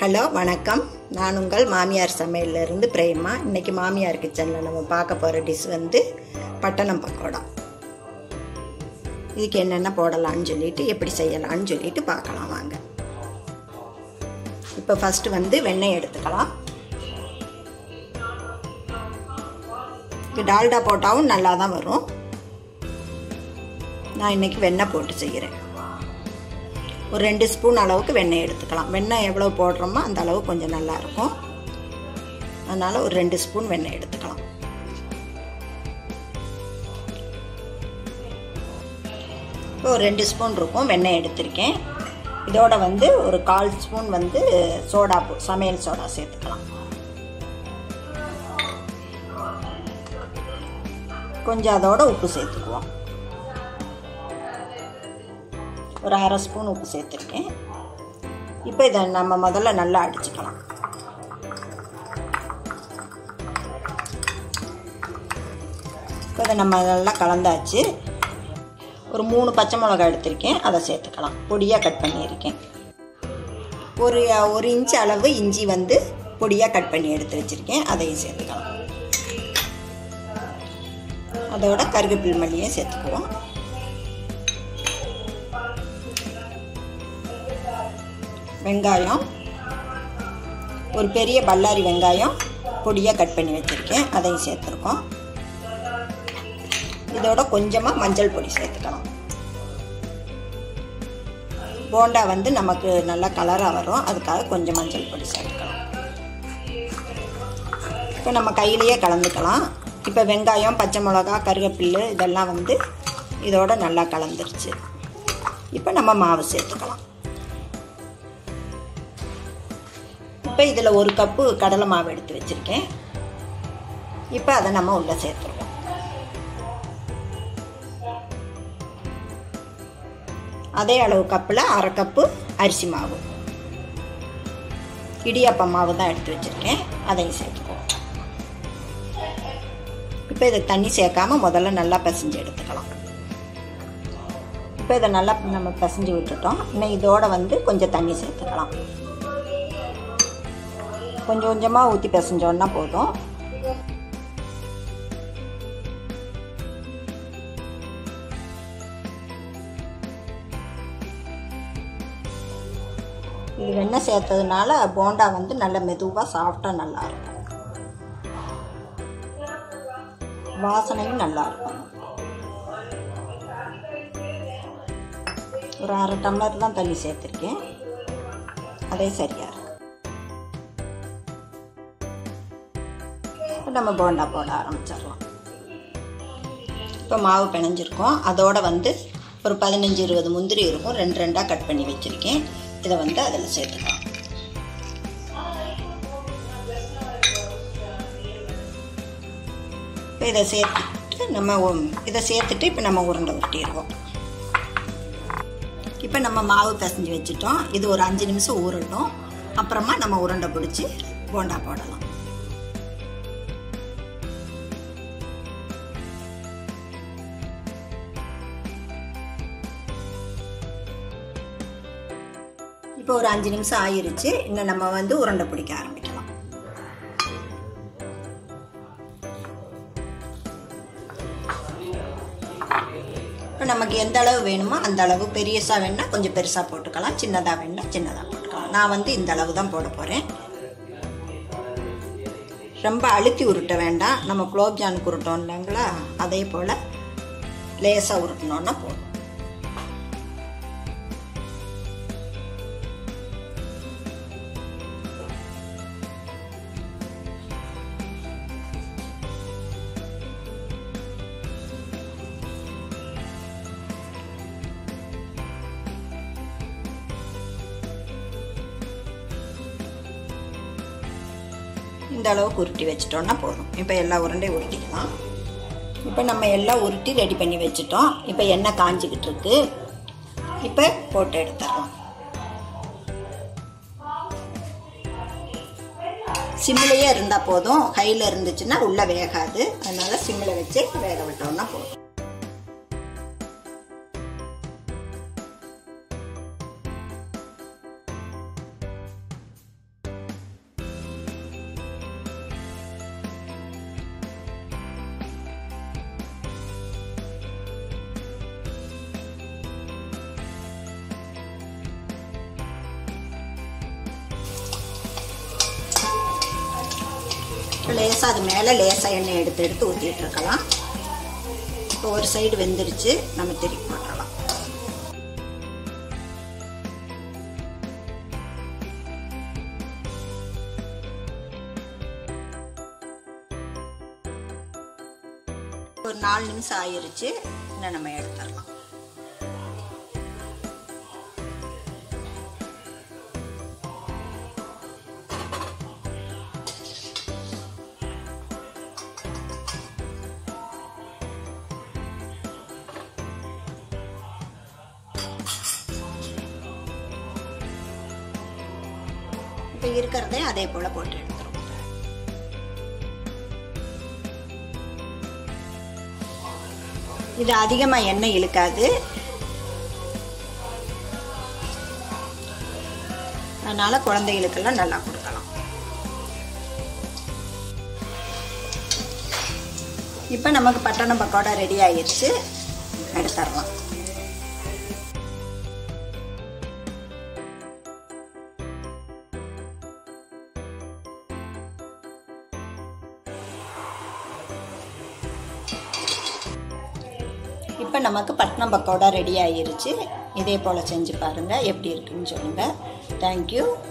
hello வணக்கம் நான் உங்கள் மாமியார் சமையல்ல இருந்து பிரேமா இன்னைக்கு மாமியார் கிச்சனில் நம்ம பார்க்க போகிற டிஷ் வந்து பட்டணம் பக்கோடா இதுக்கு என்னென்ன போடலாம்னு சொல்லிட்டு எப்படி செய்யலாம்னு சொல்லிட்டு பார்க்கலாம் வாங்க இப்போ ஃபஸ்ட்டு வந்து வெண்ணெய் எடுத்துக்கலாம் இது டால்டா போட்டாவும் நல்லா தான் வரும் நான் இன்னைக்கு வெண்ணெய் போட்டு செய்கிறேன் ஒரு ரெண்டு ஸ்பூன் அளவுக்கு வெண்ணெய் எடுத்துக்கலாம் வெண்ணெய் எவ்வளோ போடுறோமோ அந்த அளவு கொஞ்சம் நல்லா இருக்கும் அதனால் ஒரு ரெண்டு ஸ்பூன் வெண்ணெய் எடுத்துக்கலாம் இப்போ ஒரு ரெண்டு ஸ்பூன் இருக்கும் வெண்ணெய் எடுத்திருக்கேன் இதோட வந்து ஒரு கால் ஸ்பூன் வந்து சோடா சமையல் சோடா சேர்த்துக்கலாம் கொஞ்சம் அதோட உப்பு சேர்த்துக்குவோம் ஒரு அரை ஸ்பூன் உப்பு சேர்த்துருக்கேன் இப்போ இதை நம்ம முதல்ல நல்லா அடிச்சுக்கலாம் இப்போ இதை நம்ம நல்லா கலந்தாச்சு ஒரு மூணு பச்சை மிளகாய் எடுத்திருக்கேன் அதை சேர்த்துக்கலாம் பொடியாக கட் பண்ணியிருக்கேன் ஒரு ஒரு இன்ச் அளவு இஞ்சி வந்து பொடியாக கட் பண்ணி எடுத்து வச்சுருக்கேன் அதையும் சேர்த்துக்கலாம் அதோட கருவேப்பில் மல்லியும் சேர்த்துக்குவோம் வெங்காயம் ஒரு பெரிய பல்லாரி வெங்காயம் பொடியாக கட் பண்ணி வச்சுருக்கேன் அதையும் சேர்த்துருக்கோம் இதோட கொஞ்சமாக மஞ்சள் பொடி சேர்த்துக்கலாம் போண்டா வந்து நமக்கு நல்லா கலராக வரும் அதுக்காக கொஞ்சம் மஞ்சள் பொடி சேர்த்துக்கலாம் இப்போ நம்ம கையிலேயே கலந்துக்கலாம் இப்போ வெங்காயம் பச்சை மிளகா கருவேப்பில்லு இதெல்லாம் வந்து இதோட நல்லா கலந்துருச்சு இப்போ நம்ம மாவு சேர்த்துக்கலாம் இப்போ இதில் ஒரு கப்பு கடலை மாவு எடுத்து வச்சுருக்கேன் இப்போ அதை நம்ம உள்ளே சேர்த்துருவோம் அதே அளவு கப்பில் அரை கப்பு அரிசி மாவு இடியாப்ப மாவு தான் எடுத்து வச்சுருக்கேன் அதையும் சேர்த்துக்குவோம் இப்போ இதை தண்ணி சேர்க்காம முதல்ல நல்லா பிசைஞ்சு எடுத்துக்கலாம் இப்போ இதை நல்லா நம்ம பிசைஞ்சு விட்டுட்டோம் இன்னும் இதோட வந்து கொஞ்சம் தண்ணி சேர்த்துக்கலாம் கொஞ்சம் கொஞ்சமாக ஊற்றி பிசைஞ்சோன்னா போதும் இது வெண்ணெய் சேர்த்ததுனால போண்டா வந்து நல்ல மெதுவாக சாஃப்டாக நல்லா இருக்கும் வாசனையும் நல்லா இருக்கும் ஒரு அரை டம்ளர் தான் தண்ணி சேர்த்துருக்கேன் அதே சரியாக இருக்கு நம்ம போண்டா போட ஆரம்பிச்சிடலாம் இப்போ மாவு பிணைஞ்சிருக்கோம் அதோட வந்து ஒரு பதினஞ்சு இருபது முந்திரி இருக்கும் ரெண்டு ரெண்டாக கட் பண்ணி வச்சுருக்கேன் இதை வந்து அதில் சேர்த்துக்கலாம் இப்போ இதை சேர்த்துட்டு நம்ம இதை சேர்த்துட்டு இப்போ நம்ம உருண்டை உருட்டிடுவோம் இப்போ நம்ம மாவு பிசைஞ்சு வச்சுட்டோம் இது ஒரு அஞ்சு நிமிஷம் ஊறட்டும் அப்புறமா நம்ம உருண்டை பிடிச்சி போண்டா போடலாம் இப்போ ஒரு அஞ்சு நிமிஷம் ஆயிருச்சு இன்னும் நம்ம வந்து உருண்டை பிடிக்க ஆரம்பிக்கலாம் இப்போ நமக்கு எந்த அளவு வேணுமோ அந்த அளவு பெரியசா வேணா கொஞ்சம் பெருசாக போட்டுக்கலாம் சின்னதாக வேணா சின்னதாக போட்டுக்கலாம் நான் வந்து இந்த அளவு தான் போட போகிறேன் ரொம்ப அழுத்தி உருட்ட வேண்டாம் நம்ம குலோப்ஜான் உருட்டோம் இல்லைங்களா அதே போல் லேசாக உருட்டினோன்னா போதும் இந்த அளவுக்கு உருட்டி வச்சிட்டோம்னா போதும் இப்போ எல்லா உருண்டையும் உருட்டிக்கலாம் இப்போ நம்ம எல்லாம் உருட்டி ரெடி பண்ணி வச்சுட்டோம் இப்போ எண்ணெய் காஞ்சிக்கிட்டு இருக்கு இப்போ போட்டு எடுத்துடலாம் சிம்மிலேயே இருந்தால் போதும் ஹையில் இருந்துச்சுன்னா உள்ளே வேகாது அதனால சிம்மில் வச்சு வேக விட்டோம்னா போதும் இப்போ லேசாக அது மேலே லேசாக எண்ணெய் எடுத்து எடுத்து ஊற்றிட்டு இருக்கலாம் இப்போ ஒரு சைடு வெந்துருச்சு நம்ம திருப்பி போட்டுடலாம் ஒரு நாலு நிமிஷம் ஆயிருச்சு இன்னும் நம்ம எடுத்துடலாம் இப்போ இருக்கிறதே அதே போல் போட்டு எடுத்துரும் இது அதிகமாக எண்ணெய் இழுக்காது அதனால் குழந்தைகளுக்கெல்லாம் நல்லா கொடுக்கலாம் இப்போ நமக்கு பட்டணம் பக்கோடா ரெடி ஆகிடுச்சு எடுத்துடலாம் இப்போ நமக்கு பட்னம் பக்கோடா ரெடி ஆகிருச்சு இதே போல் செஞ்சு பாருங்கள் எப்படி இருக்குன்னு சொல்லுங்கள் தேங்க்யூ